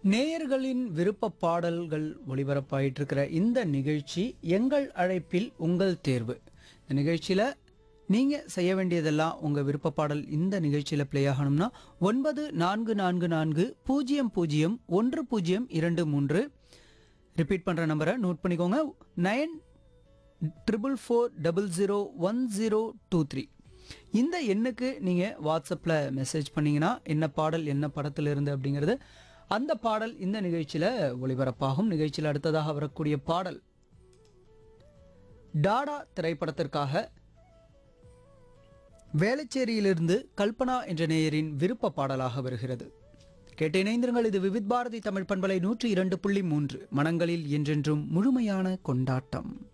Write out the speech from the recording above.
நேயர்களின் விருப்ப பாடல்கள் ஒளிபரப்பாயிட்டு இருக்கிற இந்த நிகழ்ச்சி எங்கள் அழைப்பில் உங்கள் தேர்வு இந்த நிகழ்ச்சியில் நீங்கள் செய்ய வேண்டியதெல்லாம் உங்கள் விருப்ப பாடல் இந்த நிகழ்ச்சியில் ப்ளே ஆகணும்னா ஒன்பது நான்கு நான்கு நான்கு பூஜ்ஜியம் பூஜ்ஜியம் ஒன்று பூஜ்ஜியம் இரண்டு மூன்று ரிப்பீட் பண்ணுற நம்பரை நோட் பண்ணிக்கோங்க nine triple four double zero one zero two three இந்த எண்ணுக்கு நீங்கள் வாட்ஸ்அப்பில் மெசேஜ் பண்ணீங்கன்னா என்ன பாடல் என்ன படத்தில் இருந்து அப்படிங்கிறது அந்த பாடல் இந்த நிகழ்ச்சியில் ஒளிபரப்பாகும் நிகழ்ச்சியில் அடுத்ததாக வரக்கூடிய பாடல் டாடா திரைப்படத்திற்காக வேளச்சேரியிலிருந்து கல்பனா என்ற நேயரின் விருப்ப பாடலாக வருகிறது கேட்டு இணைந்திருங்கள் இது விவித் பாரதி தமிழ் பண்பலை நூற்றி இரண்டு புள்ளி மூன்று மனங்களில் என்றென்றும் முழுமையான கொண்டாட்டம்